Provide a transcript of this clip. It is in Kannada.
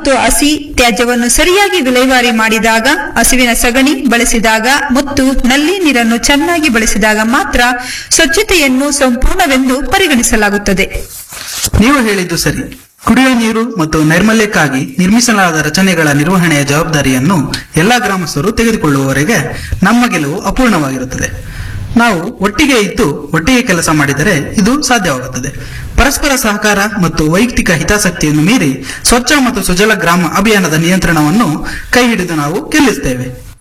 ಮತ್ತು ಹಸಿ ತ್ಯಾಜ್ಯವನ್ನು ಸರಿಯಾಗಿ ವಿಲೇವಾರಿ ಮಾಡಿದಾಗ ಹಸುವಿನ ಸಗಣಿ ಬಳಸಿದಾಗ ಮತ್ತು ನಲ್ಲಿ ನೀರನ್ನು ಚೆನ್ನಾಗಿ ಬಳಸಿದಾಗ ಮಾತ್ರ ಸ್ವಚ್ಛತೆಯನ್ನು ಸಂಪೂರ್ಣವೆಂದು ಪರಿಗಣಿಸಲಾಗುತ್ತದೆ ನೀವು ಹೇಳಿದ್ದು ಸರಿ ಕುಡಿಯುವ ನೀರು ಮತ್ತು ನೈರ್ಮಲ್ಯಕ್ಕಾಗಿ ನಿರ್ಮಿಸಲಾದ ರಚನೆಗಳ ನಿರ್ವಹಣೆಯ ಜವಾಬ್ದಾರಿಯನ್ನು ಎಲ್ಲಾ ಗ್ರಾಮಸ್ಥರು ತೆಗೆದುಕೊಳ್ಳುವವರೆಗೆ ನಮ್ಮ ಗೆಲುವು ಅಪೂರ್ಣವಾಗಿರುತ್ತದೆ ನಾವು ಒಟ್ಟಿಗೆ ಇದ್ದು ಒಟ್ಟಿಗೆ ಕೆಲಸ ಮಾಡಿದರೆ ಇದು ಸಾಧ್ಯವಾಗುತ್ತದೆ ಪರಸ್ಪರ ಸಹಕಾರ ಮತ್ತು ವೈಯಕ್ತಿಕ ಹಿತಾಸಕ್ತಿಯನ್ನು ಮೀರಿ ಸ್ವಚ್ಛ ಮತ್ತು ಸುಜಲ ಗ್ರಾಮ ಅಭಿಯಾನದ ನಿಯಂತ್ರಣವನ್ನು ಕೈ ಹಿಡಿದು ನಾವು ಗೆಲ್ಲಿಸುತ್ತೇವೆ